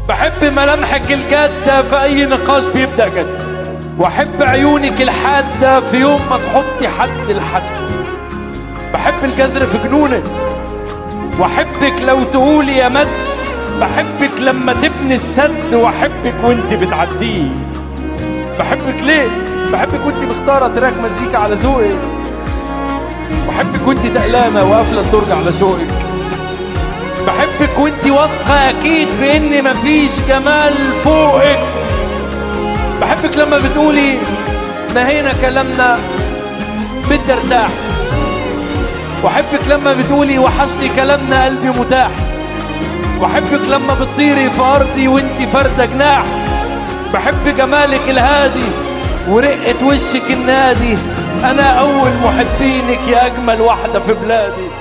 بحب ملامحك الجادة في أي نقاش بيبدأ جد وأحب عيونك الحادة في يوم ما تحطي حد لحد بحب الجزر في جنونك وأحبك لو تقولي يا مد بحبك لما تبني السد وأحبك وأنت بتعديه بحبك ليه؟ بحبك وأنت مختارة تراك مزيكا على ذوقك بحبك وأنت تقلانة وقافلة الدرج على شوقك بحبك وانت واثقة أكيد بإن مفيش جمال فوقك بحبك لما بتقولي نهينا كلامنا بدي ارتاح واحبك لما بتقولي وحشني كلامنا قلبي متاح واحبك لما بتطيري في ارضي وانت فردة جناح بحب جمالك الهادي ورقة وشك النادي انا اول محبينك يا اجمل واحدة في بلادي